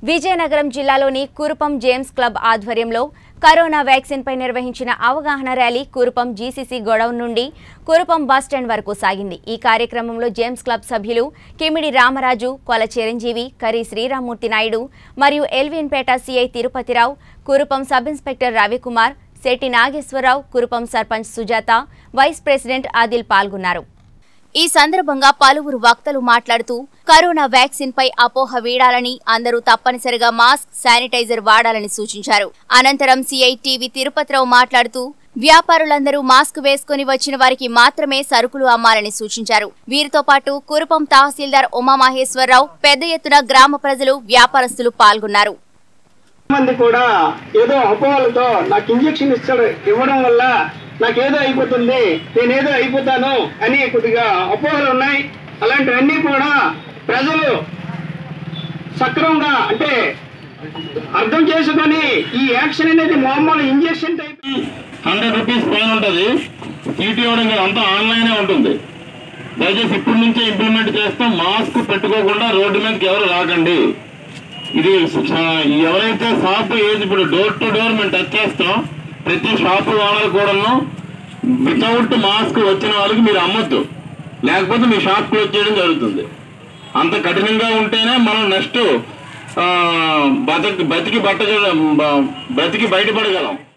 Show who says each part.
Speaker 1: విజయనగరం జిల్లాలోని Kurupam James club ఆధ్వర్యంలో corona vaccine పై నిర్వహించిన అవగాహన ర్యాలీ కురుపం జీసీసీ గొడౌన్ నుండి కురుపం బస్టాండ్ వరకు సాగింది ఈ కార్యక్రమంలో జేమ్స్ క్లబ్ సభ్యులు కిమిడి రామరాజు కొల చిరంజీవి కరి శ్రీరామూర్తి నాయుడు మరియు Elwinpeta CI Tirupathirao Kurupam sub inspector Ravikumar Shetty Nageswararao Kurupam sarpanch Sujatha vice president Adil పాల్గొన్నారు ఈ సందర్భంగా పలువురు వక్తలు మాట్లాడుతూ కరోనా వ్యాక్సిన్ పై అపోహ వీడాలని అందరూ తప్పనిసరిగా మాస్క్ శానిటైజర్ వాడాలని సూచించారు అనంతరం సిఐ టీవీ తిరుపతిరావు మాట్లాడుతూ వ్యాపారులందరూ మాస్క్ వేసుకుని వచ్చిన వారికి మాత్రమే సరుకులు అమ్మాలని సూచించారు వీరితో పాటు కురుపం తహసీల్దార్ ఉమామహేశ్వరరావు పెద్ద ఎత్తున గ్రామ ప్రజలు వ్యాపారస్తులు పాల్గొన్నారు
Speaker 2: మంది కూడా ఏదో అపోహలతో నాకు ఇంజెక్షన్ ఇస్తాడు ఇవ్వడం వల్ల నాకేదో అయిపోతుంది నేనేదో అయిపోతాను అని కొద్దిగా అపోహలు ఉన్నాయి అలాంటివన్నీ కూడా ప్రజలు సక్రమంగా అంటే అర్థం చేసుకొని ఈ యాక్షన్ అనేది మామూలు ఇంజెక్షన్ టైప్
Speaker 3: హండ్రెడ్ రూపీస్ పైన ఉంటుంది చీటీ ఇవ్వడం కాదు అంతా ఆన్లైనే ఉంటుంది దయచేసి ఇప్పటి నుంచే ఇంప్లిమెంట్ చేస్తాం మాస్క్ పెట్టుకోకుండా రోడ్డు మీదకి ఎవరు రాకండి ఇది స- ఎవరైతే షాప్ ఏది ఇప్పుడు డోర్ టు డోర్ మేము టచ్ చేస్తాం ప్రతి షాప్ ఓనర్ కూడాను వితౌట్ మాస్క్ వచ్చిన వాళ్ళకి మీరు అమ్మొద్దు లేకపోతే మీ షాప్ క్లోజ్ చేయడం జరుగుతుంది అంత కఠినంగా ఉంటేనే మనం నెక్స్ట్ బతికి బతికి బట్ట బతికి బయటపడగలం